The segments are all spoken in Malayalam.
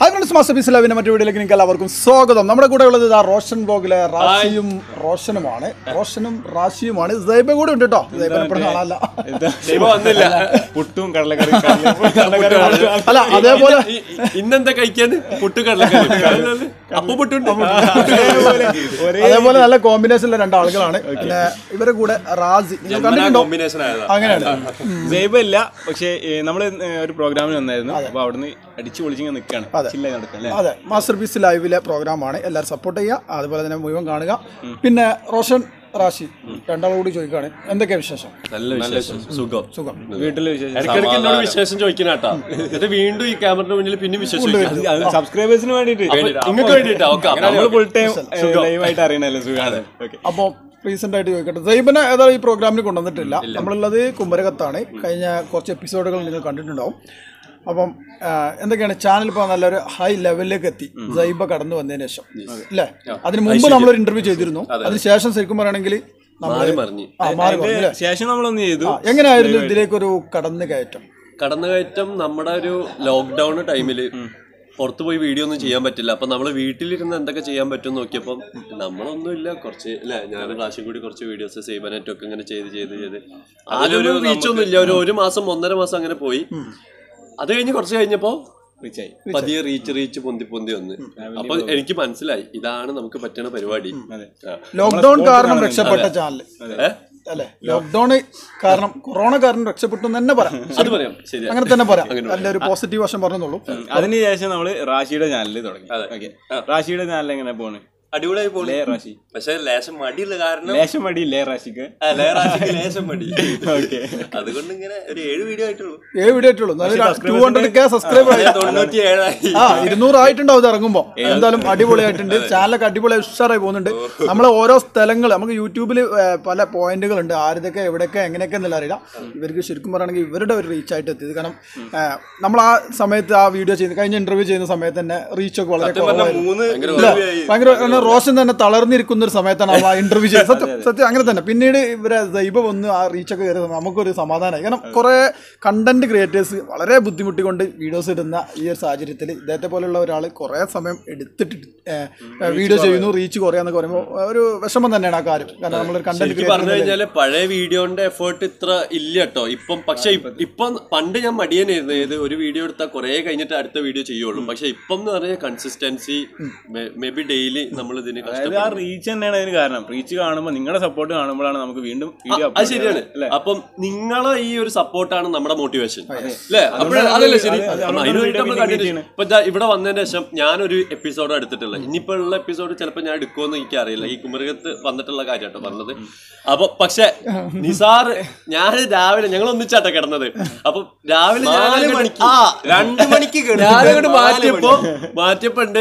ഹായ് ഫ്രണ്ട്സ് മാസ്റ്റർ പീസ് ലവിന്റെ മറ്റു വീഡിയോയിലേക്ക് നിങ്ങൾക്ക് എല്ലാവർക്കും സ്വാഗതം നമ്മുടെ കൂടെ ഉള്ളത് ഇതാ റോഷൻ ബോഗിലെ റാഷിയും റോഷനുമാണ് റോഷനും റാഷിയുമാണ് സൈബ കൂടെ ഉണ്ട് കേട്ടോ സൈബനെ എപ്പോഴും കാണാനല്ല ദൈവം വന്നില്ല പുട്ടും കടലക്കറി കടലക്കറി അല്ല അതേപോലെ ഇ- ഇ- ഇന്നെന്താ കഴിക്കാൻ പുട്ട് കടലക്കറി അപ്പൊ പുട്ടുണ്ട് അതേപോലെ നല്ല കോമ്പിനേഷനിലെ രണ്ടാളുകളാണ് പിന്നെ ഇവരെ കൂടെ റാസി നിങ്ങൾ കണ്ടിട്ടുണ്ടോ കോമ്പിനേഷൻ ആയതാ അങ്ങനെയാണ് ജൈബ ഇല്ല പക്ഷേ നമ്മൾ ഒരു പ്രോഗ്രാമിന് വന്നായിരുന്നു അപ്പൊ അവിടുന്ന് അടിച്ചു പൊളിച്ചിങ്ങനെ നിൽക്കാണ് ചില്ലായി നടക്കാം അല്ലേ അതെ മാസ്റ്റർ പീസ് ലൈവിലെ പ്രോഗ്രാമാണ് എല്ലാവരും സപ്പോർട്ട് ചെയ്യുക അതുപോലെ തന്നെ മുഴുവൻ കാണുക പിന്നെ റോഷൻ റാഷി രണ്ടാളും കൂടി ചോദിക്കുകയാണ് എന്തൊക്കെയാ വിശേഷം നല്ല വിശേഷം സുഖം സുഖം വീട്ടിലെ വിശേഷം ഇടയ്ക്കിടയ്ക്ക് എന്നോട് വിശേഷം ചോദിക്കണാട്ടാ എന്നിട്ട് വീണ്ടും ഈ ക്യാമറയുടെ മുന്നിൽ പിന്നെ വിശേഷം ചോദിക്കാം. അത് സബ്സ്ക്രൈബേഴ്സിന് വേണ്ടിട്ട് നിങ്ങൾക്ക് വേണ്ടിട്ടാ ഓക്കെ നമ്മൾ ഫുൾ ടൈം ലൈവായിട്ട് അറിയണല്ലോ സുഖമാണ് ഓക്കെ അപ്പോൾ റീസെന്റ് ആയിട്ട് ചോദിക്കട്ടെ സൈബനെ ഏതായാലും ഈ പ്രോഗ്രാമിന് കൊണ്ടുവന്നിട്ടില്ല നമ്മളുള്ളത് കുമരകത്താണ് കഴിഞ്ഞ കുറച്ച് എപ്പിസോഡുകൾ നിങ്ങൾ കണ്ടിട്ടുണ്ടാവും അപ്പം ആ, എന്തൊക്കെയാണ് ചാനൽ ഇപ്പോൾ നല്ലൊരു ഹൈ ലെവലിലേക്ക് എത്തി സൈബ കടന്നു വന്നതിന് ശേഷം അല്ലേ അതിന് മുമ്പ് നമ്മളൊരു ഇന്റർവ്യൂ ചെയ്തിരുന്നു അതിന് ശേഷം ശരിക്കും പറയുകയാണെങ്കിൽ നമ്മൾ മാറി മറിഞ്ഞ് ആ മാറി പറഞ്ഞു അല്ലേ ശേഷം നമ്മളൊന്ന് ചെയ്തു ആ, എങ്ങനെയായിരുന്നു ഇതിലേക്കൊരു കടന്നു കയറ്റം കടന്നുകയറ്റം നമ്മുടെ ഒരു ലോക്ക്ഡൌൺ ടൈമില് പുറത്തു പോയി വീഡിയോ ഒന്നും ചെയ്യാൻ പറ്റില്ല അപ്പൊ നമ്മൾ വീട്ടിലിരുന്ന് എന്തൊക്കെ ചെയ്യാൻ പറ്റും നോക്കിയപ്പം നമ്മളൊന്നുമില്ല കുറച്ച് അല്ലെ ഞാൻ പ്രാവശ്യം കൂടി കുറച്ച് വീഡിയോസ് സേവനറ്റും ഒക്കെ ഇങ്ങനെ ചെയ്ത് ചെയ്ത് ചെയ്ത് ആദ്യം ഒരു റീച്ച് ഒന്നും ഇല്ല ഒരു ഒരു മാസം ഒന്നര മാസം അങ്ങനെ പോയി അത് കഴിഞ്ഞ് കുറച്ച് കഴിഞ്ഞപ്പോ റീച്ചായി പതിയെ റീച്ച് റീച്ച് പൊന്തി പൊന്തി വന്ന് അപ്പൊ എനിക്ക് മനസ്സിലായി ഇതാണ് നമുക്ക് പറ്റുന്ന പരിപാടി ആ. ലോക്ക്ഡൌൺ കാരണം രക്ഷപ്പെട്ട ചാനൽ ഏ? അല്ലേ ലോക്ക്ഡൌൺ കാരണം കൊറോണ കാരണം രക്ഷപ്പെട്ടു എന്ന് തന്നെ പറയാം അത് പറയാം ശരി അങ്ങനെ തന്നെ പറയാം നല്ലൊരു പോസിറ്റീവ് വശം പറഞ്ഞോളൂ അതിന് ശേഷം നമ്മൾ റാഷിയുടെ ചാനലിൽ തുടങ്ങി ഓക്കെ റാഷിയുടെ ചാനൽ എങ്ങനെ പോണ് അടിപൊളിയായി പോലെ ലേ റാഷി പക്ഷെ ലേശം മടിയുള്ള കാരണം ലേശം മടി ലേ റാഷിക്ക് ആ, ലേറാശിക്ക് ലേശം മടി ഓക്കെ അതുകൊണ്ട് ഇങ്ങനെ ഒരു ഏഴ് വീഡിയോ ആയിട്ടുള്ളൂ ഏഴ് വീഡിയോ ആയിട്ടുള്ളൂ ടു ഹൺഡ്രഡ് കെ സബ്സ്ക്രൈബ് ആയി തൊണ്ണൂറ്റി ഏഴായി ആ ഇരുന്നൂറ് ആയിട്ടുണ്ടാവും ഇത് ഇറങ്ങുമ്പോ എന്തായാലും അടിപൊളിയായിട്ടുണ്ട് ചാനലൊക്കെ അടിപൊളി ഉഷാറായി പോകുന്നുണ്ട് നമ്മളെ ഓരോ സ്ഥലങ്ങൾ നമുക്ക് യൂട്യൂബിൽ പല പോയിന്റുകൾ ഉണ്ട് ആരുതൊക്കെ എവിടെയൊക്കെ എങ്ങനെയൊക്കെ എന്നല്ല അറിയില്ല ഇവർക്ക് ശരിക്കും പറയുകയാണെങ്കിൽ ഇവരുടെ ഒരു റീച്ച് ആയിട്ട് എത്തിയത് കാരണം നമ്മൾ ആ സമയത്ത് ആ വീഡിയോ ചെയ്ത് കഴിഞ്ഞ ഇന്റർവ്യൂ ചെയ്യുന്ന സമയത്ത് തന്നെ റീച്ച് ഒക്കെ വളരെ കുറവായിരുന്നു മൂന്ന് ഇല്ല, ഭയങ്കര കാരണം റോഷൻ തന്നെ തളർന്നിരിക്കുന്ന ഒരു സമയത്താണ് നമ്മൾ ആ ഇന്റർവ്യൂ ചെയ്തത് സത്യം സത്യം അങ്ങനെ തന്നെ പിന്നീട് ഇവരെ ദൈവ വന്ന് ആ റീച്ചൊക്കെ കയറി നമുക്കൊരു സമാധാനമായി കാരണം കുറേ കണ്ടന്റ് ക്രിയേറ്റേഴ്സ് വളരെ ബുദ്ധിമുട്ടിക്കൊണ്ട് വീഡിയോസ് ഇടുന്ന ഈ ഒരു സാഹചര്യത്തിൽ ഇദ്ദേഹത്തെ പോലുള്ള ഒരാൾ കുറേ സമയം എടുത്തിട്ട് വീഡിയോ ചെയ്യുന്നു റീച്ച് കുറയാന്നൊക്കെ പറയുമ്പോൾ ഒരു വിഷമം തന്നെയാണ് ആ കാര്യം കാരണം നമ്മളൊരു കണ്ടന്റ് എനിക്ക് പറഞ്ഞു കഴിഞ്ഞാല് പഴയ വീഡിയോന്റെ എഫേർട്ട് ഇത്ര ഇല്ല കേട്ടോ ഇപ്പം പക്ഷെ ഇ- ഇപ്പം പണ്ട് ഞാൻ മടിയനായിരുന്നു ഏത് ഒരു വീഡിയോ എടുത്താൽ കുറെ കഴിഞ്ഞിട്ട് അടുത്ത വീഡിയോ ചെയ്യുള്ളൂ പക്ഷെ ഇപ്പം എന്ന് പറഞ്ഞാൽ കൺസിസ്റ്റൻസി മേ ബി ഡെയിലി നമ്മൾ ഇതിന് അതായത് കഷ്ടപ്പെടും ആ റീച്ച് തന്നെയാണ് അതിന് കാരണം റീച്ച് കാണുമ്പോൾ നിങ്ങളുടെ സപ്പോർട്ട് കാണുമ്പോഴാണ് നമുക്ക് വീണ്ടും വീഡിയോ അത് ശരിയാണ് അപ്പം നിങ്ങളെ ഈ ഒരു സപ്പോർട്ടാണ് നമ്മുടെ മോട്ടിവേഷൻ അല്ലേ അപ്പോഴേ അതല്ലേ ശരി അപ്പം അതിന് വേണ്ടി നമ്മൾ കണ്ടിന്യൂ ഇപ്പൊ ദാ ഇവിടെ വന്നതിന് ശേഷം ഞാനൊരു എപ്പിസോഡ് എടുത്തിട്ടില്ല ഇനിയിപ്പോ ഉള്ള എപ്പിസോഡ് ചിലപ്പോൾ ഞാൻ എടുക്കുമെന്ന് എനിക്ക് അറിയില്ല ഈ കുമരകത്ത് വന്നിട്ടുള്ള കാര്യമാട്ടോ പറഞ്ഞത് അപ്പൊ പക്ഷെ നിസാർ ഞാൻ രാവിലെ ഞങ്ങൾ ഒന്നിച്ചാട്ടോ കിടന്നത് അപ്പൊ രാവിലെ ഞാൻ ആ രണ്ട് മണിക്ക് ഞാനങ്ങോട്ട് മാറ്റിയപ്പോ മാറ്റിയപ്പോ ഉണ്ട്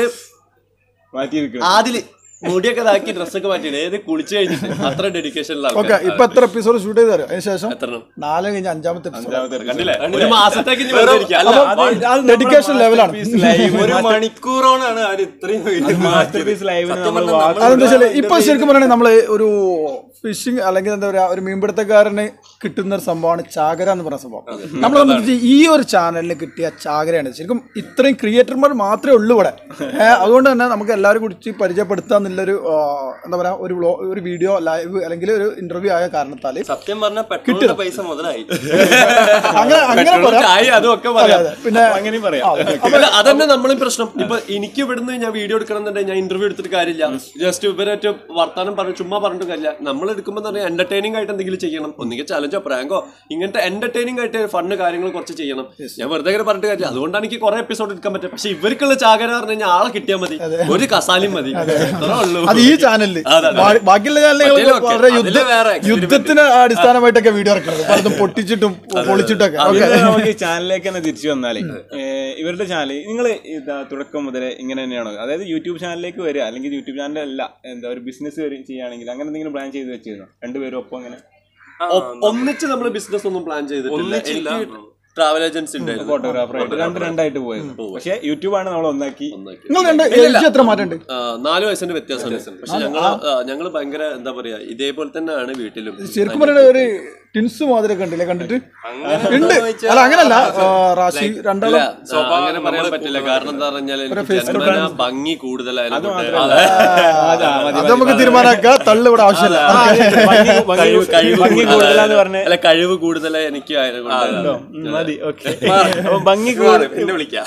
മാറ്റി ആദില് മുടിയൊക്കെ ഇതാക്കി ഡ്രസ്സൊക്കെ മാറ്റിയിട്ട് ഏത് കുളിച്ചു കഴിഞ്ഞിട്ട് അത്ര ഡെഡിക്കേഷനുള്ള ഓക്കെ ആൾക്കാർ ഇപ്പൊ എത്ര എപ്പിസോഡ് ഷൂട്ട് ചെയ്ത് തരും അതിനുശേഷം എത്ര നാല് കഴിഞ്ഞ അഞ്ചാമത്തെ എപ്പിസോഡ് കണ്ടില്ലേ ഒരു മാസത്തേക്ക് ഇനി വെറുതെ ഇരിക്കാം. അല്ല, ഡെഡിക്കേഷൻ ലെവലാണ് ഒരു മണിക്കൂറോണാണ് അവർ ഇത്രയും മാസ്റ്റർ പീസ് ലൈവിന് നമ്മൾ അതെന്താ വെച്ചാല് ഇപ്പൊ ശരിക്കും പറയുകയാണെങ്കിൽ നമ്മള് ഒരു ഫിഷിംഗ് അല്ലെങ്കിൽ എന്താ പറയാ ഒരു മീൻപിടുത്തക്കാരന് കിട്ടുന്ന ഒരു സംഭവമാണ് ചാകര എന്ന് പറയുന്ന സംഭവം നമ്മളെ സംബന്ധിച്ച് ഈ ഒരു ചാനലിന് കിട്ടിയ ചാകരയാണ് ശരിക്കും ഇത്രയും ക്രിയേറ്റർമാർ മാത്രമേ ഉള്ളൂ ഇവിടെ ഏ, അതുകൊണ്ട് തന്നെ നമുക്ക് എല്ലാവരും കുറിച്ച് പരിചയപ്പെടുത്തുക എന്നുള്ളൊരു ആ, എന്താ പറയാ ഒരു വ്ലോ ഒരു വീഡിയോ ലൈവ് അല്ലെങ്കിൽ ഒരു ഇന്റർവ്യൂ ആയ കാരണത്താല് സത്യം പറഞ്ഞ പെട്രോളിന്റെ പൈസ മുതലായി അങ്ങനെ അങ്ങനെ പെട്രോൾ, പറയാം ചായ അതും ഒക്കെ അതെ, പറയാം അതെ. പിന്നെ അങ്ങനെയും പറയാം അല്ല, അതന്നെ നമ്മളും പ്രശ്നം ഇപ്പൊ എനിക്ക് ഇവിടുന്ന് ഞാൻ വീഡിയോ എടുക്കണമെന്നുണ്ടെങ്കിൽ ഞാൻ ഇന്റർവ്യൂ എടുത്തിട്ട് കാര്യമില്ല ജസ്റ്റ് ഇവരേറ്റ് വർത്താനം പറഞ്ഞു ചുമ്മാ പറഞ്ഞിട്ട് കാര്യമില്ല നമ്മൾ എടുക്കുമ്പോൾ പറഞ്ഞാൽ എന്റർടൈനിങ് ആയിട്ട് എന്തെങ്കിലും ചെയ്യണം ഒന്നുകിൽ ചലഞ്ചോ പ്രാങ്കോ ഇങ്ങനത്തെ എന്റർടൈനിങ് ആയിട്ട് ഫണ്ട് കാര്യങ്ങൾ കുറച്ച് ചെയ്യണം ഞാൻ വെറുതെ ഇങ്ങനെ പറഞ്ഞിട്ട് കാര്യമില്ല അതുകൊണ്ടാണ് എനിക്ക് കുറെ എപ്പിസോഡ് എടുക്കാൻ പറ്റും പക്ഷെ ഇവർക്കുള്ള ചാകര പറഞ്ഞു കഴിഞ്ഞാൽ ആളെ കിട്ടിയാൽ മതി ഒരു കസാലിയും മതി അത്രേ ഉള്ളൂ അത് ഈ ചാനലില് അതെ, അതെ. ബാ- ബാക്കിയുള്ള ചാനലുകൾ മറ്റേലൊക്കെ. വളരെ യുദ്ധ അതില് വേറെ experiment. യുദ്ധത്തിന് അടിസ്ഥാനമായിട്ടൊക്കെ വീഡിയോ ഇറക്കുന്നത് പലതും പൊട്ടിച്ചിട്ടും പൊളിച്ചിട്ടൊക്കെ ഓക്കെ ഇത് നമുക്ക് ഈ ചാനലിലേക്ക് തന്നെ തിരിച്ചു വന്നാലേ ഏഹ് ഇവരുടെ ചാനൽ നിങ്ങൾ ഇതാ തുടക്കം മുതലേ ഇങ്ങനെ തന്നെയാണോ അതായത് യൂട്യൂബ് ചാനലിലേക്ക് വരിക അല്ലെങ്കിൽ യൂട്യൂബ് ചാനൽ അല്ല എന്താ ഒരു ബിസിനസ് ചെയ്യുകയാണെങ്കിൽ അങ്ങനെ എന്തെങ്കിലും പ്ലാൻ ചെയ്ത് വെച്ചിരുന്നോ രണ്ടുപേരും ഒപ്പം അങ്ങനെ ഒ- ഒന്നിച്ച് നമ്മൾ ബിസിനസ് ഒന്നും പ്ലാൻ ചെയ്തിട്ടില്ല ഒന്നിച്ചില്ല. എനിക്ക് ട്രാവൽ ഏജൻസി ഉണ്ടായിരുന്നു ഫോട്ടോഗ്രാഫറായിട്ട് രണ്ട് രണ്ടായിട്ട് പോയത് പക്ഷെ യൂട്യൂബാണ് നമ്മൾ ഒന്നാക്കി നിങ്ങൾ രണ്ട് ഏജ് എത്ര മാറ്റമുണ്ട് ആ, നാല് വയസ്സിന്റെ വ്യത്യാസമുണ്ട് പക്ഷെ ഞങ്ങള് ആ, ഞങ്ങള് ഭയങ്കര എന്താ പറയാ ഇതേപോലെ തന്നെയാണ് വീട്ടിലും ശരിക്കും പറഞ്ഞ ഒരു ടിൻസ് മാതിരി ഒക്കെ ഉണ്ടല്ലേ കണ്ടിട്ട് ഉണ്ട് അല്ല അങ്ങനല്ല ആ, റാശി രണ്ടാളും ആ, അങ്ങനെ പറയാൻ പറ്റില്ല കാരണം എന്താ പറഞ്ഞാല് എനിക്ക് ജന്മനാ ഭംഗി കൂടുതലായിരുന്നു അതാ, മതി, അത് നമുക്ക് തീരുമാനമാക്കാം തള്ളു ഇവിടെ ആവശ്യമില്ല ഭംഗി- ഭംഗി- കഴിവ് കഴിവ് ഭംഗി കൂടുതലാന്ന് പറഞ്ഞ അല്ല കഴിവ് കൂടുതലായി എനിക്ക് ആയതുകൊണ്ട് ഉം, മതി ഓക്കെ അപ്പൊ ഭംഗി കൂടുതൽ എന്നെ വിളിക്കാം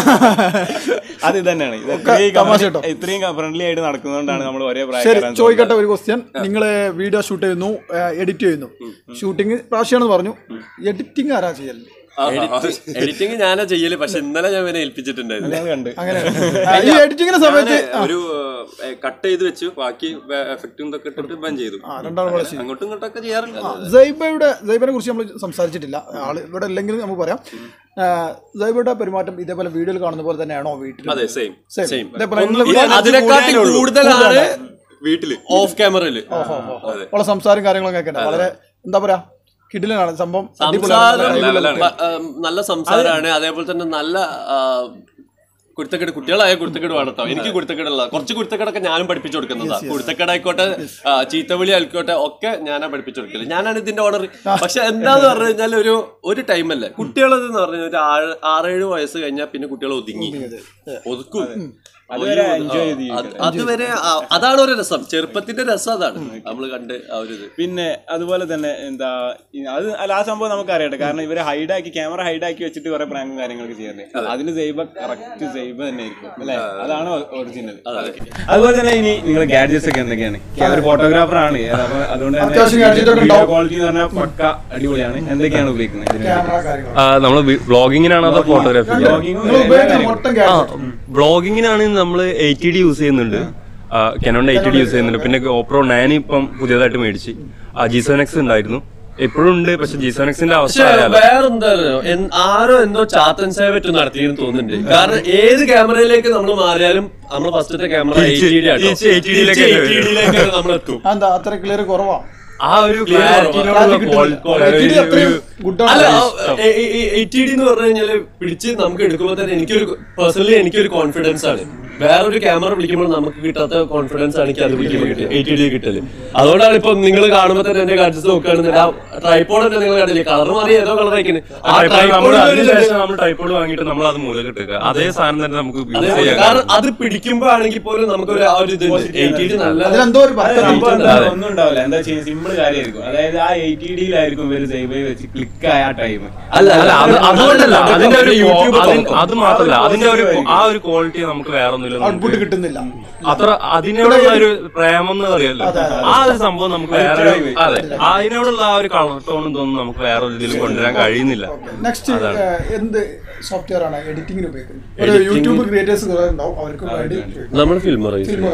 അത് ഇത് തന്നെയാണ് ഇത് ഇത്രയും തമാശ comment- കേട്ടോ. ഇത്രയും ഫ്രണ്ട്ലി ആയിട്ട് നടക്കുന്നതുകൊണ്ടാണ് നമ്മൾ ഒരേ ശരി പ്രായക്കാരാണ് ചോദിക്കട്ടെ ഒരു ക്വസ്റ്റ്യൻ നിങ്ങൾ വീഡിയോ ഷൂട്ട് ചെയ്യുന്നു എഡിറ്റ് ചെയ്യുന്നു ഷൂട്ടിങ് പ്രാവശ്യമാണെന്ന് പറഞ്ഞു എഡിറ്റിംഗ് ആരാ ചെയ്യല് എഡിറ്റിംഗ് ഞാനാ ചെയ്യല് പക്ഷെ ഇന്നലെ ഞാൻ ഇവനെ ഏൽപ്പിച്ചിട്ടുണ്ടായിരുന്നു ഞങ്ങൾ കണ്ട് അങ്ങനെ ആ, ഈ എഡിറ്റിങ്ങിന്റെ സമയത്ത് ആ, ഒരു കട്ട് ചെയ്ത് വെച്ചു ബാക്കി എഫക്റ്റും ഇതൊക്കെ ഇട്ടിട്ട് ബൻ ചെയ്തു ആ രണ്ടാളും കൂടെ ചെയ്യും അങ്ങോട്ടും ഇങ്ങോട്ടൊക്കെ ചെയ്യാറുണ്ട് സൈബയുടെ സൈബിനെ കുറിച്ച് നമ്മൾ സംസാരിച്ചിട്ടില്ല ആള് ഇവിടെ ഇല്ലെങ്കിലും നമുക്ക് പറയാം ആ, സൈബയുടെ പെരുമാറ്റം ഇതേപോലെ വീഡിയോയിൽ കാണുന്ന പോലെ തന്നെയാണോ വീട്ടിൽ അതെ സെയിം Same. സെയിം ഇതേപോലെ നിങ്ങള് അതിനെക്കാട്ടി കൂടുതലാണ് വീട്ടില് ഓഫ് ക്യാമറയില് ഉള്ള സംസാരം കാര്യങ്ങളൊക്കെ കേൾക്കട്ടെ വളരെ എന്താ പറയാ കിടിലനാണ് സംഭവം സംസാരം അടിപൊളിയാണ്. ബ- ആ, നല്ല സംസാരമാണ് അതേപോലെ തന്നെ നല്ല ആ, കുരുത്തക്കേട് കുട്ടികളായ കുരുത്തക്കേട് വേണട്ടോ എനിക്ക് കുരുത്തക്കേടുള്ള കുറച്ച് കുരുത്തക്കേടൊക്കെ ഞാനും പഠിപ്പിച്ചു കൊടുക്കുന്നതാ കുരുത്തക്കേടായിക്കോട്ടെ ആ, ചീത്തവിളി ആയിക്കോട്ടെ ഒക്കെ ഞാനാ പഠിപ്പിച്ചു കൊടുക്കല് ഞാനാണ് ഇതിന്റെ ഓർഡർ പക്ഷെ എന്താന്ന് പറഞ്ഞു കഴിഞ്ഞാൽ ഒരു ഒരു ടൈമല്ലേ കുട്ടികളെന്ന് പറഞ്ഞാൽ ഒരു ആറ് ആറേഴ് വയസ്സ് കഴിഞ്ഞാൽ പിന്നെ കുട്ടികൾ ഒതുങ്ങി ഒതുക്കും അതുവരെ enjoy ചെയ്ത് അത് അതുവരെ ആ- അതാണ് ഒരു രസം ചെറുപ്പത്തിന്റെ രസം അതാണ് നമ്മൾ കണ്ട് ആ ഒരു ഇത് പിന്നെ അതുപോലെ തന്നെ എന്താ ഈ അത് അല്ല ആ സംഭവം നമുക്ക് അറിയട്ടെ കാരണം ഇവരെ ഹൈഡാക്കി ക്യാമറ ഹൈഡാക്കി വെച്ചിട്ട് കുറെ പ്രാങ്കും കാര്യങ്ങളൊക്കെ ചെയ്യാറില്ലേ അതിന് ജൈവ കറക്റ്റ് ജൈവ തന്നെ ആയിരിക്കും അല്ലെ അതാണ് ഒറിജിനൽ അതുപോലെ തന്നെ ഇനി നിങ്ങളുടെ ഗാഡ്ജറ്റ്സ് ഒക്കെ എന്തൊക്കെയാണ് ഒരു ഫോട്ടോഗ്രാഫർ ആണ് അപ്പൊ അതുകൊണ്ട് അത്യാവശ്യം gadget ഒക്കെ വീഡിയോ ഉണ്ടാവും. ക്വാളിറ്റി എന്ന് പറഞ്ഞാൽ പക്ക അടിപൊളിയാണ് എന്തൊക്കെയാണ് ഉപയോഗിക്കുന്നത് ഇതിന് വേണ്ടി? ക്യാമറ കാര്യങ്ങൾ നമ്മൾ വ്ളോഗിങ്ങിനാണോ അതോ ഫോട്ടോഗ്രാഫി Vlogging നിങ്ങൾ ഉപയോഗിക്കുന്ന മൊത്തം gadget. വ്ളോഗിങ്ങിനാണ് നമ്മൾ എയ്റ്റി ഡി യൂസ് ചെയ്യുന്നുണ്ട് കെനോണിന്റെ എയ്റ്റി ഡി യൂസ് ചെയ്യുന്നുണ്ട് പിന്നെ ഓപ്രോ നയൻ ഇപ്പം പുതിയതായിട്ട് മേടിച്ച് ജി സെവൻ എക്സ് ഉണ്ടായിരുന്നു എപ്പോഴും ഉണ്ട് പക്ഷെ ജി സെവൻ എക്സിന്റെ അവസ്ഥ പക്ഷെ അറിയാലോ വേറെന്താ അറിയോ? എൻ- ആരോ എന്തോ ചാത്തൻ സേവറ്റ് നടത്തിയെന്ന് തോന്നുന്നുണ്ട് കാരണം ഏത് ക്യാമറയിലേക്ക് നമ്മൾ മാറിയാലും നമ്മൾ ഫസ്റ്റത്തെ ക്യാമറ തിരിച്ച് തിരിച്ച് 80D ലേക്ക് നമ്മൾ എത്തും ആ, എന്താ അത്ര ക്ലിയർ കുറവാ ആ ഒരു ക്ലാരിറ്റിയിലുള്ള അത്രയും ഗുഡ് അല്ല ആണ് എയ്റ്റി ഡി എന്ന് പറഞ്ഞു കഴിഞ്ഞാല് പിടിച്ച് നമുക്ക് എടുക്കുമ്പോൾ തന്നെ എനിക്കൊരു പേഴ്സണലി എനിക്കൊരു കോൺഫിഡൻസ് ആണ് വേറൊരു ക്യാമറ വിളിക്കുമ്പോൾ നമുക്ക് കിട്ടാത്ത കോൺഫിഡൻസ് ആണ് എനിക്ക് അത് വിളിക്കുമ്പോൾ കിട്ടിയത് എയ്റ്റി ഡി കിട്ടല് അതുകൊണ്ടാണ് ഇപ്പൊ നിങ്ങൾ കാണുമ്പോൾ തന്നെ എന്റെ കാഴ്ച നോക്കുകയാണെന്നില്ല ട്രൈപ്പോഡ് തന്നെ നിങ്ങൾ കണ്ടില്ലേ കളർ മാറി ഏതോ കളർ അയക്കുന്നത് ആ നമ്മൾ tripod അതിനുശേഷം നമ്മൾ ടൈപ്പോഡ് വാങ്ങിയിട്ട് നമ്മൾ അത് മൂല കിട്ടുക അതേ സാധനം തന്നെ നമുക്ക് യൂസ് അതേപോലെ ചെയ്യാൻ കാരണം അത് പിടിക്കുമ്പോ ആണെങ്കിൽ പോലും നമുക്കൊരു ആ ഒരു ഇത് എയ്റ്റി ഡി നല്ല അതിലെന്തോ ഒരു അത് പദ്ധതി സംഭവം എന്താ ഒന്നും ഉണ്ടാവില്ല എന്താ ചെയ്യുക സിമ്പിൾ കാര്യമായിരിക്കും അതായത് ആ എയ്റ്റി ഡിയിലായിരിക്കും ഇവര് ജൈവ വെച്ച് ക്ലിക്ക് ആയ ആ ടൈം അല്ല അല്ല അത് അതുകൊണ്ടല്ല അതിന്റെ ഒരു യൂട്യൂബ് അതിൻ- അത് മാത്രല്ല അതിന്റെ ഒരു ആ ഒരു ക്വാളിറ്റി നമുക്ക് വേറെ ഒന്നുമില്ല ഔട്ട്പുട്ട് കിട്ടുന്നില്ല അത്ര അതിനോടുള്ള ഒരു പ്രേമം എന്ന് പറയല്ലോ ആ ഒരു സംഭവം നമുക്ക് വേറെ ഒരു- അതെ അതിനോടുള്ള ആ ഒരു കളർ ടോണും തോന്നുന്നു നമുക്ക് വേറെ ഒരു ഇതിലും കൊണ്ടുവരാൻ കഴിയുന്നില്ല നെക്സ്റ്റ് എന്ത് സോഫ്റ്റ്വെയർ ആണ് എഡിറ്റിംഗിന് ഉപയോഗിക്കുന്നത് ഒരു യൂട്യൂബ് ക്രിയേറ്റേഴ്സ് കുറെ ഉണ്ടാവും അവർക്ക് വേണ്ടി നമ്മൾ ഫിൽമർ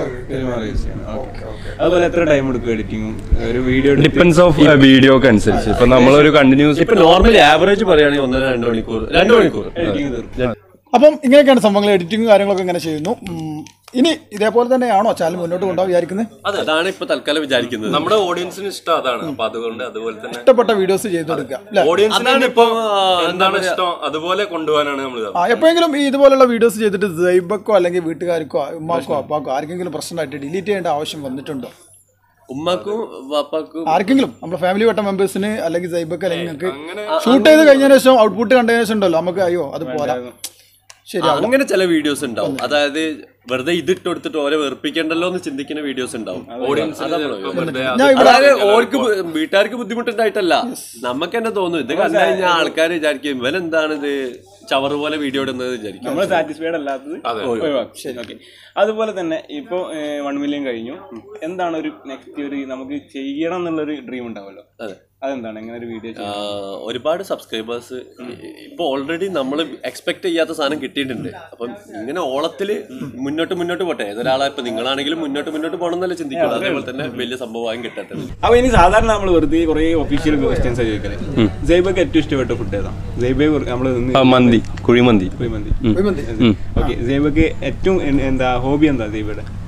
അതുപോലെ എത്ര ടൈം എടുക്കും എഡിറ്റിംഗും ഒരു വീഡിയോ ഡിപ്പെൻസ് ഓഫ് വീഡിയോക്ക് അനുസരിച്ച് ഇപ്പൊ നമ്മളൊരു കണ്ടിന്യൂസ് ഇപ്പൊ നോർമലി ആവറേജ് പറയുകയാണെങ്കിൽ ഒന്നര രണ്ട് മണിക്കൂർ രണ്ട് മണിക്കൂർ എഡിറ്റിംഗ് തീർക്കും അപ്പം ഇങ്ങനെയൊക്കെയാണ് സംഭവങ്ങൾ എഡിറ്റിംഗ് കാര്യങ്ങളൊക്കെ ഇങ്ങനെ ചെയ്യുന്നു ഉം, ഇനി ഇതേപോലെ തന്നെയാണോ ചാനൽ മുന്നോട്ട് കൊണ്ടുപോകാൻ വിചാരിക്കുന്നത് അതാണ് ഇപ്പൊ തൽക്കാലം വിചാരിക്കുന്നത് നമ്മുടെ ഓഡിയൻസിന് ഇഷ്ടം അതാണ് അപ്പൊ അതുകൊണ്ട് അതുപോലെ തന്നെ ഇഷ്ടപ്പെട്ട വീഡിയോസ് ചെയ്തു കൊടുക്കുക അല്ലേ ഓഡിയൻസിന് അതാണ് ഇപ്പൊ എന്താണ് ഇഷ്ടം അതുപോലെ കൊണ്ടുപോകാനാണ് നമ്മൾ ആ എപ്പോഴെങ്കിലും ഈ ഇതുപോലുള്ള വീഡിയോസ് ചെയ്തിട്ട് ദൈവക്കോ അല്ലെങ്കിൽ വീട്ടുകാർക്കോ ഉമ്മാക്കോ അപ്പാക്കോ ആർക്കെങ്കിലും പ്രശ്നമായിട്ട് ഡിലീറ്റ് ചെയ്യേണ്ട ആവശ്യം വന്നിട്ടുണ്ടോ ഉമ്മക്കും വാപ്പാക്കും ആർക്കെങ്കിലും നമ്മുടെ ഫാമിലി വട്ട മെമ്പേഴ്സിന് അല്ലെങ്കിൽ സൈബക്ക് അല്ലെങ്കിൽ നിങ്ങൾക്ക് ഷൂട്ട് ചെയ്ത് കഴിഞ്ഞതിന് ശേഷം ഔട്ട്പുട്ട് കണ്ടതിന് ശേഷം ഉണ്ടല്ലോ നമുക്ക് അയ്യോ അത് പോരാ ശരി അങ്ങനെ ചില വീഡിയോസ് ഉണ്ടാവും അതായത് വെറുതെ ഇതിട്ട് കൊടുത്തിട്ട് ഓരെ വെറുപ്പിക്കണ്ടല്ലോ എന്ന് ചിന്തിക്കുന്ന വീഡിയോസ് ഉണ്ടാവും ഞാൻ ഇവിടെ അതായത് ഓർക്ക് ബു- വീട്ടുകാർക്ക് ബുദ്ധിമുട്ടുണ്ടായിട്ടല്ല നമുക്ക് തന്നെ തോന്നും ഇത് കണ്ടു കഴിഞ്ഞാൽ ആൾക്കാർ വിചാരിക്കും ഇവൻ എന്താണ് ഇത് ചവറ് പോലെ വീഡിയോ ഇടുന്നത് വിചാരിക്കും നമ്മൾ സാറ്റിസ്ഫൈഡ് അല്ലാത്തത് ഒഴിവാക്കും ഓക്കെ അതുപോലെ തന്നെ ഇപ്പൊ വൺ മില്യൺ കഴിഞ്ഞു എന്താണ് ഒരു നെക്സ്റ്റ് ഒരു നമുക്ക് ചെയ്യണം എന്നുള്ളൊരു ഡ്രീം ഉണ്ടാവല്ലോ അതെന്താണ് എങ്ങനെ ഒരു വീഡിയോ ആ, ഒരുപാട് സബ്സ്ക്രൈബേഴ്സ് ഇപ്പൊ ഓൾറെഡി നമ്മൾ എക്സ്പെക്ട് ചെയ്യാത്ത സാധനം കിട്ടിയിട്ടുണ്ട് അപ്പം ഇങ്ങനെ ഓളത്തില് മുന്നോട്ട് മുന്നോട്ട് പോട്ടെ ഏതൊരാളെ ഇപ്പൊ നിങ്ങളാണെങ്കിലും മുന്നോട്ട് മുന്നോട്ട് പോകണമെന്നല്ലേ ചിന്തിക്കുള്ളൂ അതേപോലെ തന്നെ വലിയ സംഭവമായും കിട്ടട്ടെ അപ്പൊ ഇനി സാധാരണ നമ്മൾ വെറുതെ കുറെ ഒഫീഷ്യൽ ക്വസ്റ്റ്യൻസ് ചോദിക്കല് ജൈബക്ക് ഏറ്റവും ഇഷ്ടപ്പെട്ട ഫുഡ് ഏതാ ജൈബെ നമ്മൾ മന്തി കുഴിമന്തി മന്തി കുഴിമന്തി. ഓക്കെ ജൈബക്ക് ഏറ്റവും എൻ- എന്താ ഹോബി എന്താ ജൈബയുടെ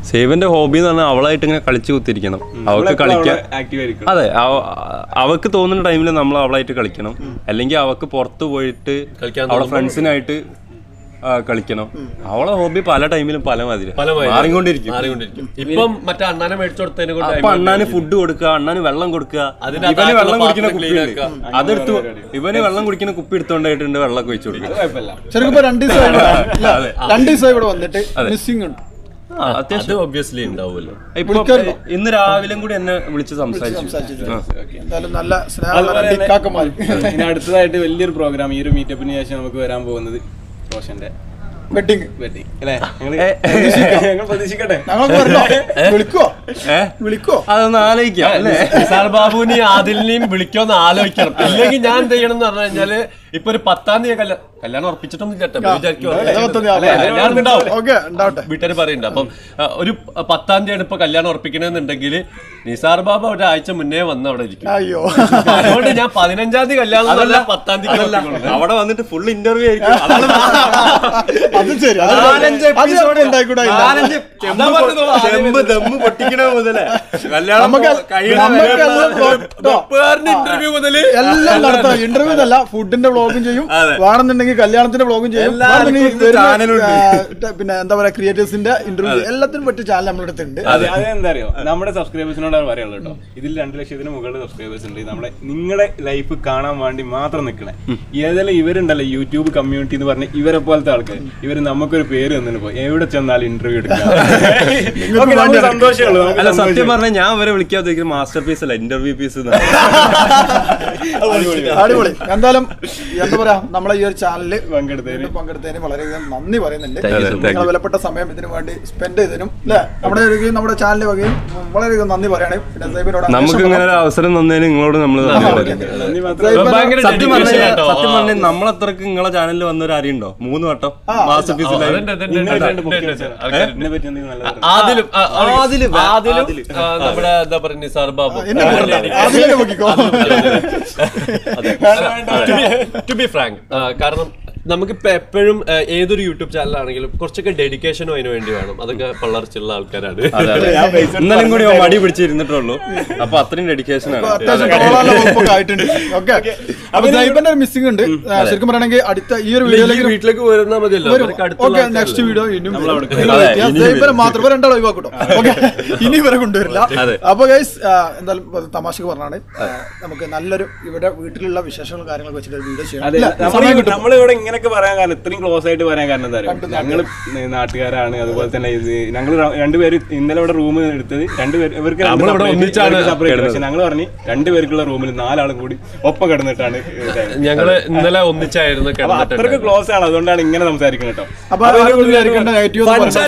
സേവന്റെ ഹോബി എന്ന് പറഞ്ഞാൽ അവളായിട്ട് ഇങ്ങനെ കളിച്ചു കുത്തിരിക്കണം അവൾക്ക് കളിക്കാൻ ആക്റ്റീവ് ആയിരിക്കും അതെ അവ- അവക്ക് തോന്നുന്ന ടൈമിൽ നമ്മൾ അവളായിട്ട് കളിക്കണം അല്ലെങ്കിൽ അവക്ക് പുറത്ത് പോയിട്ട് അവളെ ഫ്രണ്ട്സിനായിട്ട് ആ, കളിക്കണം അവളെ ഹോബി പല ടൈമിലും പല മാതിരി പല മാതിരി. മാറിക്കൊണ്ടിരിക്കും മാറിക്കൊണ്ടിരിക്കും ഇപ്പം മറ്റേ അണ്ണാനെ മേടിച്ചു കൊടുത്തതിനെ കൊണ്ട് അപ്പൊ അണ്ണാന് ഫുഡ് കൊടുക്കുക അണ്ണാന് വെള്ളം കൊടുക്കുക അതിന്റെ ഇവന് അകത്തുള്ള വെള്ളം കുടിക്കുന്ന പാത്രം കുപ്പി clean ആക്കുക. അതെടുത്ത് ഇവന് വെള്ളം കുടിക്കുന്ന കുപ്പി എടുത്തോണ്ടായിട്ടുണ്ട് വെള്ളം ഒഴിച്ചു കൊടുക്കുക കുഴപ്പമില്ല ശരിക്കും ഇപ്പൊ രണ്ട് ദിവസം രണ്ട് ദിവസം ഇവിടെ വന്നിട്ട് മിസ്സിംഗ് ഉണ്ട് ആ, അത്യാവശ്യം അത് ഒബ്വിയസ്ലി ഉണ്ടാവുമല്ലോ ഇപ്പൊ വിളിക്കാറുണ്ടോ? ഇന്ന് രാവിലെയും കൂടി എന്നെ വിളിച്ച് സംസാരിച്ചു ആ. എന്തായാലും നല്ല സ്നേഹമുള്ള രണ്ട് ഇക്കാക്കന്മാര് ഇനി അടുത്തതായിട്ട് വലിയൊരു പ്രോഗ്രാം ഈ ഒരു മീറ്റപ്പിന് ശേഷം നമുക്ക് വരാൻ പോകുന്നത് റോഷന്റെ വെഡിങ് വെഡിങ് അല്ലേ ഞങ്ങള് ഞങ്ങൾ പ്രതീക്ഷിക്കട്ടെ ഞങ്ങൾക്ക് വരണോ വിളിക്കോ ഏ? വിളിക്കോ അതൊന്ന് ആലോചിക്കാം അല്ലേ നിസാർ ബാബുവിനെയും ആദിലിനെയും വിളിക്കുമെന്ന് ആലോചിക്കണം ഇല്ലെങ്കിൽ ഞാൻ എന്ത് ചെയ്യണം എന്ന് പറഞ്ഞു കഴിഞ്ഞാല് ഇപ്പൊ ഒരു പത്താം തീയതി കല്യാണം കല്യാണം ഉറപ്പിച്ചിട്ടൊന്നും ചേട്ടാ കല്യാണം ഉണ്ടാവും ഓക്കെ ഉണ്ടാവട്ടെ വീട്ടുകാർ പറയുന്നുണ്ട് അപ്പം ആ, ഒരു പത്താം തീയതിയാണ് ഇപ്പൊ കല്യാണം ഉറപ്പിക്കണമെന്നുണ്ടെങ്കിൽ നിസാർ ബാബു ഒരാഴ്ച മുന്നേ വന്ന് അവിടെ ഇരിക്കും അയ്യോ അതുകൊണ്ട് ഞാൻ പതിനഞ്ചാം തീയതി കല്യാണം എന്നല്ല പത്താം തീയതി ഉറപ്പിക്കുള്ളൂ. അവിടെ വന്നിട്ട് ഫുൾ ഇന്റർവ്യൂ ആയിരിക്കും അത് ശരി അത് നാലഞ്ച് അത് episode ഉണ്ടായിക്കൂടാ നാലഞ്ച് അതാ പറഞ്ഞത് ചെമ്പ് ദമ്മ് പൊട്ടിക്കണ മുതലേ കല്യാണം നമുക്ക് കഴിയണ നമുക്ക് വരെ എല്ലാം കേട്ടോ. വെപ്പുകാരന്റെ ഇന്റർവ്യൂ മുതല് എല്ലാം നടത്താം ഇന്റർവ്യൂ എന്നല്ല ഫുഡിന്റെ വ്ളോഗും ചെയ്യും വേണമെന്നുണ്ടെങ്കിൽ കല്യാണത്തിന്റെ വ്ളോഗും ചെയ്യും എല്ലാവർക്കും വേണമെന്നുണ്ടെങ്കിൽ ഒരു വരുന്ന, ചാനലുണ്ട്. ആ, പിന്നെ എന്താ പറയാ ക്രിയേറ്റേഴ്സിന്റെ ഇന്റർവ്യൂ എല്ലാത്തിനും പറ്റിയ ചാനൽ നമ്മുടെ അടുത്തുണ്ട് അത് അതെന്താ അറിയോ നമ്മുടെ സബ്സ്ക്രൈബേഴ്സിനോടാണ് പറയുള്ളത് കേട്ടോ ഇതിൽ രണ്ട് ലക്ഷത്തിന് മുകളിൽ സബ്സ്ക്രൈബേഴ്സ് ഉണ്ട് നമ്മളെ നിങ്ങളുടെ ലൈഫ് കാണാൻ വേണ്ടി മാത്രം നിൽക്കണേ ഏതെല്ലാം ഇവരുണ്ടല്ലോ യൂട്യൂബ് കമ്മ്യൂണിറ്റി എന്ന് പറഞ്ഞ ഇവരെ പോലത്തെ ആൾക്കാർ ഇവർ നമുക്കൊരു പേര് തന്നിട്ട് പോയി എവിടെ ചെന്നാലും ഇന്റർവ്യൂ എടുക്കാം Okay, നമുക്ക് സന്തോഷമേ ഉള്ളൂ നമുക്ക് അല്ല സത്യം സന്തോഷമേ പറഞ്ഞാൽ ഞാൻ വരെ വിളിക്കാതെ മാസ്റ്റർ പീസ് അല്ല ഇന്റർവ്യൂ പീസ് അടിപൊളി എന്തായാലും എന്താ പറയാ നമ്മളെ ഈ ഒരു ചാനലില് പങ്കെടുത്തതിന് പങ്കെടുത്തതിന് വളരെയധികം നന്ദി പറയുന്നുണ്ട് you, thank you. നിങ്ങളെ വിലപ്പെട്ട സമയം ഇതിനു വേണ്ടി സ്പെൻഡ് ചെയ്തതിനും അല്ലെ നമ്മുടെ ഒരു നമ്മുടെ ചാനലിൽ വകയും വളരെയധികം നന്ദി പറയണേ പിന്നെ സൈബിനോട് നമുക്ക് ഇങ്ങനെ ഒരു അവസരം തന്നതിന് നിങ്ങളോട് നമ്മൾ നന്ദി മാത്രമേ ഭയങ്കര സത്യം dedication പറഞ്ഞാൽ ആട്ടോ. സത്യം പറഞ്ഞാൽ നമ്മളത്രക്ക് നിങ്ങളെ ചാനലിൽ വന്നൊരു അറിയുണ്ടോ മൂന്ന് വട്ടം മാസ്റ്റർ പീസ് അതുണ്ട്, അതുണ്ട്, ഇന്നെ ഉണ്ട്, രണ്ട് ഉണ്ട്, ബുക്ക് ഉണ്ട്, വെച്ചതാ. ഉണ്ട്. ആൾക്കാര് ഇതിനെ പറ്റി എന്തെങ്കിലും നല്ലത് പറ. ആദിലും ആ, ആ, ആദില്, ആദിലും ആദില്. ആ, നമ്മുടെ എന്താ പറയുക നിസാർ ബാബു അതിനെ നോക്കിക്കോ ടു ബി ഫ്രാങ്ക് കാരണം നമുക്കിപ്പോ എപ്പോഴും ആ, ഏതൊരു യൂട്യൂബ് ചാനലാണെങ്കിലും കുറച്ചൊക്കെ ഡെഡിക്കേഷനും അതിന് വേണ്ടി വേണം അതൊക്കെ പള്ളർച്ചുള്ള ആൾക്കാരാണ് ഞാൻ പൈസ ഇന്നലെയും കൂടി അവൻ മടി പിടിച്ചിരുന്നിട്ടുള്ളൂ അപ്പൊ അത്രയും ഡെഡിക്കേഷൻ ആണ് അത്യാവശ്യം കോളാനുള്ള വകുപ്പൊക്കെ ആയിട്ടുണ്ട് ഓക്കെ അപ്പൊ സൈബിന്റെ ഒരു മിസ്സിംഗ് ഉണ്ട് ആ, ശരിക്കും പറയണെങ്കിൽ അടുത്ത ഈ ഒരു ഈ വീഡിയോയിലേക്ക് വീട്ടിലേക്ക് വരുന്ന മതിയല്ലോ അവർക്ക് അടുത്തുള്ള ഓക്കെ ആൾക്കാരല്ലേ? നെക്സ്റ്റ് വീഡിയോ ഇനിയും അതെ, ഇനി ഇവരെ മാത്രം ഇവരെ രണ്ടാളും ഒഴിവാക്കട്ടോ ഓക്കെ ഇനി ഇവരെ കൊണ്ടുവരില്ല അതെ. അപ്പൊ ഗൈസ് എന്തായാലും ഒരു തമാശക്ക് പറഞ്ഞാണ് ആ, നമുക്ക് നല്ലൊരു ഇവിടെ വീട്ടിലുള്ള വിശേഷങ്ങളും കാര്യങ്ങളൊക്കെ വെച്ചിട്ട് ഒരു വീഡിയോ ചെയ്യണം അതെ ഇല്ല, നമ്മൾ സമയം കിട്ടും നമ്മളിവിടെ ഇങ്ങനെയൊക്കെ പറയാൻ കാരണം ഇത്രയും ക്ലോസ് ആയിട്ട് പറയാൻ കാരണം എന്താ പറയുക ഞങ്ങൾ നാട്ടുകാരാണ് അതുപോലെ തന്നെ ഇത് ഞങ്ങൾ രണ്ടുപേര് ഇന്നലെ ഇവിടെ റൂം എടുത്തത് രണ്ടുപേര് ഇവർക്ക് രണ്ട് നമ്മളിവിടെ separate, ഒന്നിച്ചാണ് ഇവർക്ക് separate. പക്ഷെ ഞങ്ങൾ പറഞ്ഞു രണ്ടുപേർക്കുള്ള റൂമിൽ നാലാളും കൂടി ഒപ്പം കിടന്നിട്ടാണ് ഇതായത്. ഞങ്ങള് ഇന്നലെ ഒന്നിച്ചായിരുന്നു അപ്പൊ അത്രയ്ക്ക് ക്ലോസ് ആണ് അതുകൊണ്ടാണ് ഇങ്ങനെ സംസാരിക്കുന്നത് കേട്ടോ അപ്പൊ ആരും വിചാരിക്കേണ്ട നെഗറ്റീവ്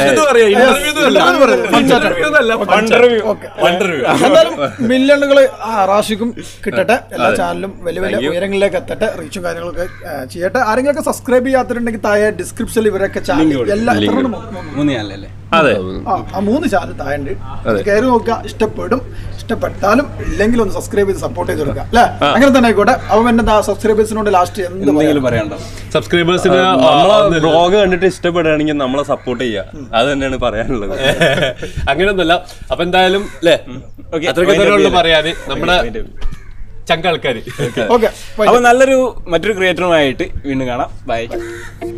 എന്തായാലും മില്യണുകൾ റാഷിക്കും കിട്ടട്ടെ എല്ലാ ചാനലും വലിയ വലിയ ഉയരങ്ങളിലേക്ക് എത്തട്ടെ റീച്ചും കാര്യങ്ങളൊക്കെ ആ, ചെയ്യട്ടെ ആരെങ്കിലും സബ്സ്ക്രൈബ് ചെയ്യാത്തിട്ടുണ്ടെങ്കിൽ താഴെ ഡിസ്ക്രിപ്ഷനിൽ ഇവരൊക്കെ ചാനൽ എല്ലാ എത്ര ഉണ്ട്? മൂന്ന്- മൂന്ന്. മൂന്ന് ചാനലല്ലേ അതെ ആ, ആ മൂന്ന് ചാനൽ താഴെ ഉണ്ട് കയറി നോക്കുക ഇഷ്ടപ്പെടും ഇഷ്ടപ്പെട്ടാലും ഇല്ലെങ്കിൽ ഒന്ന് സബ്സ്ക്രൈബ് ചെയ്ത് സപ്പോർട്ട് ചെയ്ത് കൊടുക്കുക അല്ലെ അങ്ങനെ തന്നെ ആയിക്കോട്ടെ അവൻ എന്നെ സബ്സ്ക്രൈബേഴ്സിനോട് ലാസ്റ്റ് എന്ത് പറയാം എന്തെങ്കിലും പറയാനുണ്ടോ സബ്സ്ക്രൈബേഴ്സിന് നമ്മളെ ബ്ലോഗ് കണ്ടിട്ട് ഇഷ്ടപ്പെടുകയാണെങ്കിൽ നമ്മളെ സപ്പോർട്ട് ചെയ്യുക അത് തന്നെയാണ് പറയാനുള്ളത് അങ്ങനെയൊന്നുമല്ല അപ്പൊ എന്തായാലും അല്ലേ Okay, അത്രയ്ക്ക് wind up തന്നെ ഉള്ളു ചെയ്യല്ലേ? പറയാന് നമ്മുടെ ചങ്ക ആൾക്കാര് ഓക്കെ അപ്പൊ നല്ലൊരു മറ്റൊരു ക്രിയേറ്ററുമായിട്ട് വീണ്ടും കാണാം ബൈ